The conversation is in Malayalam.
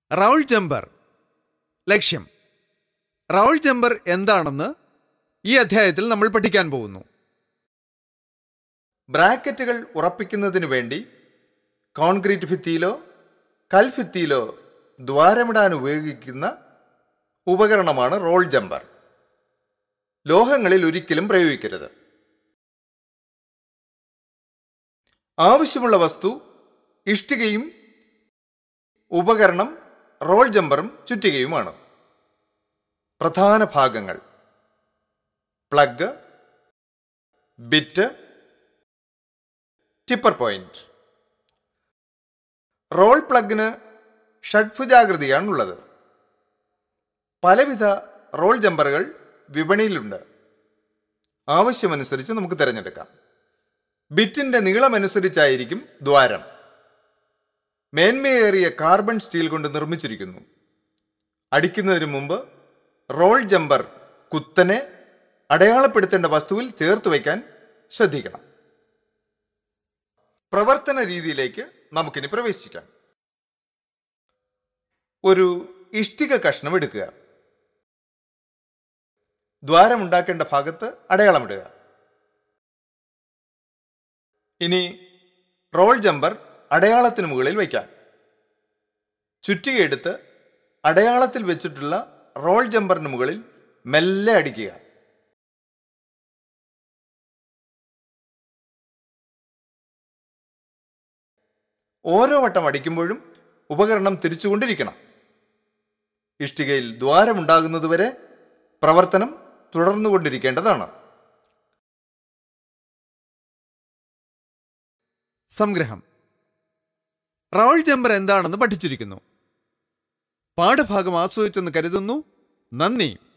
റൗൾ ജമ്പർ ലക്ഷ്യം റൗൾ ജമ്പർ എന്താണെന്ന് ഈ അധ്യായത്തിൽ നമ്മൾ പഠിക്കാൻ പോകുന്നു ബ്രാക്കറ്റുകൾ ഉറപ്പിക്കുന്നതിനു വേണ്ടി കോൺക്രീറ്റ് ഭിത്തിയിലോ കൽഭിത്തിയിലോ ദ്വാരമിടാൻ ഉപയോഗിക്കുന്ന ഉപകരണമാണ് റോൾ ജമ്പർ ലോഹങ്ങളിൽ ഒരിക്കലും പ്രയോഗിക്കരുത് ആവശ്യമുള്ള വസ്തു ഇഷ്ടികയും ഉപകരണം റോൾ ജമ്പറും ചുറ്റികയുമാണ് പ്രധാന ഭാഗങ്ങൾ plug bit tipper point rawl പ്ലഗിന് ഷഡ്ഭുജാകൃതിയാണുള്ളത് പലവിധ റോൾ ജമ്പറുകൾ വിപണിയിലുണ്ട് ആവശ്യമനുസരിച്ച് നമുക്ക് തിരഞ്ഞെടുക്കാം ബിറ്റിന്റെ നീളമനുസരിച്ചായിരിക്കും ദ്വാരം മേന്മയേറിയ കാർബൺ സ്റ്റീൽ കൊണ്ട് നിർമ്മിച്ചിരിക്കുന്നു അടിക്കുന്നതിന് മുമ്പ് റോൾ ജമ്പർ കുത്തനെ അടയാളപ്പെടുത്തേണ്ട വസ്തുവിൽ ചേർത്ത് വയ്ക്കാൻ ശ്രദ്ധിക്കണം പ്രവർത്തന രീതിയിലേക്ക് നമുക്കിനി പ്രവേശിക്കാം ഒരു ഇഷ്ടിക കഷ്ണം എടുക്കുക ദ്വാരമുണ്ടാക്കേണ്ട ഭാഗത്ത് അടയാളമിടുക ഇനി റോൾ ജമ്പർ അടയാളത്തിന് മുകളിൽ വയ്ക്കാം ചുറ്റികയെടുത്ത് അടയാളത്തിൽ വെച്ചിട്ടുള്ള റോൾ ജമ്പറിന് മുകളിൽ മെല്ലെ അടിക്കുക ഓരോ വട്ടം അടിക്കുമ്പോഴും ഉപകരണം തിരിച്ചുകൊണ്ടിരിക്കണം ഇഷ്ടികയിൽ ദ്വാരമുണ്ടാകുന്നതുവരെ പ്രവർത്തനം തുടർന്നുകൊണ്ടിരിക്കേണ്ടതാണ് സംഗ്രഹം റൗൾ ജമ്പർ എന്താണെന്ന് പഠിച്ചിരിക്കുന്നു പാഠഭാഗം ആസ്വദിച്ചെന്ന് കരുതുന്നു നന്ദി